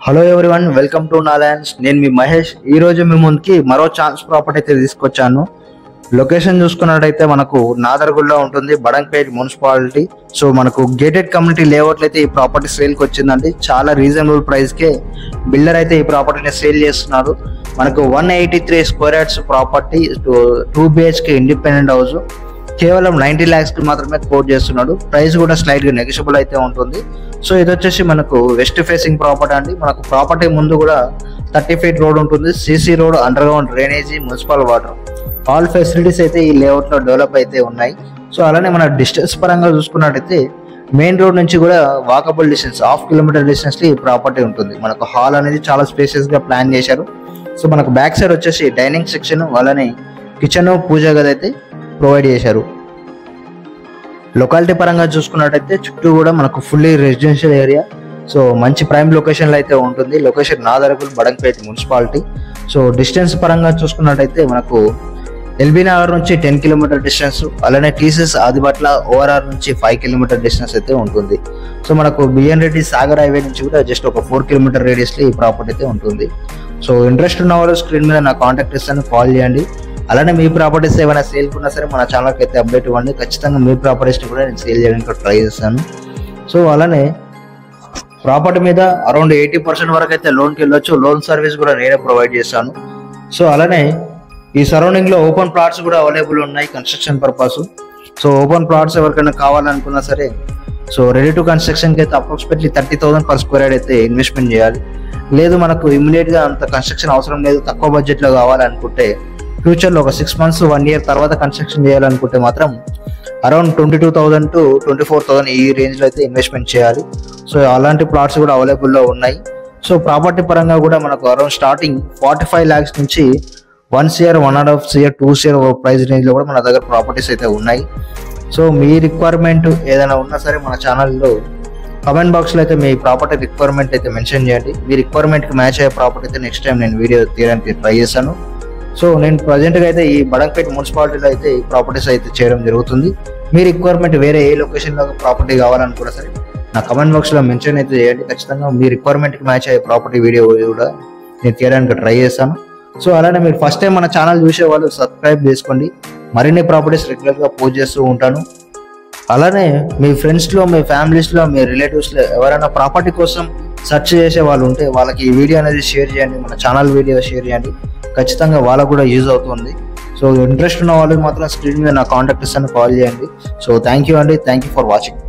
hello everyone welcome to నాలాండ్స్ నేను మీ మహేష్ ఈ రోజు మీ ముందుకి మరో ఛాన్స్ ప్రాపర్టీ అయితే తీసుకొచ్చాను లొకేషన్ చూసుకున్నట్టయితే మనకు నాదర్గుల్లో ఉంటుంది బడంపేట్ మున్సిపాలిటీ సో మనకు గేటెడ్ కమ్యూనిటీ లేఅవుట్లు అయితే ఈ ప్రాపర్టీ సేల్కి వచ్చిందండి చాలా రీజనబుల్ ప్రైస్కే బిల్డర్ అయితే ఈ ప్రాపర్టీని సేల్ చేస్తున్నారు మనకు one eighty three square yards property two BHK independent house కేవలం నైన్టీ ల్యాక్స్ కి మాత్రమే కోట్ చేస్తున్నాడు ప్రైస్ కూడా స్లైట్ గా నెగిషియబుల్ అయితే ఉంటుంది సో ఇది వచ్చేసి మనకు వెస్ట్ ఫేసింగ్ ప్రాపర్టీ అండి మనకు ప్రాపర్టీ ముందు కూడా థర్టీ ఫీట్ రోడ్ ఉంటుంది CC road underground drainage municipal water all facilities అయితే ఈ లేఅవుట్ లో డెవలప్ అయితే ఉన్నాయి సో అలానే మన డిస్టెన్స్ పరంగా చూసుకున్నట్టయితే మెయిన్ రోడ్ నుంచి కూడా walkable distance half kilometre distance ఈ ప్రాపర్టీ ఉంటుంది మనకు హాల్ అనేది చాలా స్పేసియస్ గా ప్లాన్ చేశారు సో మనకు బ్యాక్ సైడ్ వచ్చేసి డైనింగ్ సెక్షన్ అలానే కిచెన్ పూజ గది అయితే ప్రొవైడ్ చేశారు లొకాలిటీ పరంగా చూసుకున్నట్టయితే చుట్టూ కూడా మనకు ఫుల్లీ రెసిడెన్షియల్ ఏరియా సో మంచి ప్రైమ్ లొకేషన్లో అయితే ఉంటుంది location Nadergul Badangpet municipality so distance పరంగా చూసుకున్నట్టయితే మనకు ఎల్బీ నగర్ నుంచి టెన్ కిలోమీటర్ డిస్టెన్స్ అలానే టీసీఎస్ ఆదిబట్ల ఓఆర్ఆర్ నుంచి ఫైవ్ కిలోమీటర్ డిస్టెన్స్ అయితే ఉంటుంది సో మనకు బిఎన్ రెడ్డి సాగర్ హైవే నుంచి కూడా జస్ట్ ఒక ఫోర్ కిలోమీటర్ రేడియస్లో ఈ ప్రాపర్టీ అయితే ఉంటుంది సో ఇంట్రెస్ట్ ఉన్న వాళ్ళు స్క్రీన్ మీద నా కాంటాక్ట్ ఇస్తాను కాల్ చేయండి అలానే మీ ప్రాపర్టీస్ ఏమైనా సేల్ ఉన్నా సరే మన ఛానల్కి అయితే అప్డేట్ ఇవ్వండి ఖచ్చితంగా మీ ప్రాపర్టీస్ని కూడా నేను సేల్ చేయడానికి ట్రై చేస్తాను సో అలానే ప్రాపర్టీ మీద అరౌండ్ ఎయిటీ పర్సెంట్ వరకు అయితే లోన్కి వెళ్ళొచ్చు లోన్ సర్వీస్ కూడా నేనే ప్రొవైడ్ చేస్తాను సో అలానే ఈ సరౌండింగ్ లో ఓపెన్ ప్లాట్స్ కూడా అవైలబుల్ ఉన్నాయి construction purpose so open plots ఎవరికైనా కావాలనుకున్నా సరే సో రెడీ టు కన్స్ట్రక్షన్కి అయితే approximately thirty thousand per square yard అయితే ఇన్వెస్ట్మెంట్ చేయాలి లేదు మనకు ఇమీడియట్ గా అంత కన్స్ట్రక్షన్ అవసరం లేదు తక్కువ బడ్జెట్ లో కావాలనుకుంటే ఫ్యూచర్ లో ఒక సిక్స్ మంత్స్ వన్ ఇయర్ తర్వాత కన్స్ట్రక్షన్ చేయాలనుకుంటే మాత్రం around twenty two thousand to twenty four thousand ఈ రేంజ్ లో అయితే ఇన్వెస్ట్మెంట్ చేయాలి సో అలాంటి ప్లాట్స్ కూడా అవైలబుల్ లో ఉన్నాయి సో ప్రాపర్టీ పరంగా కూడా మనకు around starting forty five lakhs నుంచి one CR one and half CR two CR price range లో కూడా మన దగ్గర ప్రాపర్టీస్ అయితే ఉన్నాయి సో మీ రిక్వైర్మెంట్ ఏదైనా ఉన్నా సరే మన ఛానల్లో కమెంట్ బాక్స్ లో అయితే మీ ప్రాపర్టీ రిక్వైర్మెంట్ అయితే మెన్షన్ చేయండి మీ రిక్వైర్మెంట్ కి మ్యాచ్ అయ్యే ప్రాపర్టీ అయితే నెక్స్ట్ టైం నేను వీడియో తీయడానికి ట్రై చేశాను సో నేను ప్రజెంట్ గా అయితే ఈ బడంపేట మున్సిపాలిటీలో అయితే ఈ ప్రాపర్టీస్ అయితే చేయడం జరుగుతుంది మీ రిక్వైర్మెంట్ వేరే ఏ లొకేషన్ లో ప్రాపర్టీ కావాలనుకున్నా సరే నా కమెంట్ బాక్స్ లో మెన్షన్ అయితే చేయండి ఖచ్చితంగా మీ రిక్వైర్మెంట్ కి మ్యాచ్ అయ్యే ప్రాపర్టీ వీడియో కూడా నేను తీయడానికి ట్రై చేస్తాను సో అలానే మీరు ఫస్ట్ టైం మన ఛానల్ చూసే వాళ్ళు సబ్స్క్రైబ్ చేసుకోండి మరిన్ని ప్రాపర్టీస్ రెగ్యులర్ గా పోస్ట్ చేస్తూ ఉంటాను అలానే మీ ఫ్రెండ్స్ లో మీ ఫ్యామిలీస్ లో మీ రిలేటివ్స్ లో ఎవరైనా ప్రాపర్టీ కోసం సెర్చ్ చేసే వాళ్ళు ఉంటే వాళ్ళకి ఈ వీడియో అనేది షేర్ చేయండి మన ఛానల్ వీడియో షేర్ చేయండి ఖచ్చితంగా వాళ్ళకు కూడా యూజ్ అవుతుంది సో ఇంట్రెస్ట్ ఉన్న వాళ్ళకి మాత్రం స్క్రీన్ మీద నా కాంటాక్ట్ ఇస్తాను కాల్ చేయండి సో థ్యాంక్ యూ అండి థ్యాంక్ యూ ఫర్ వాచింగ్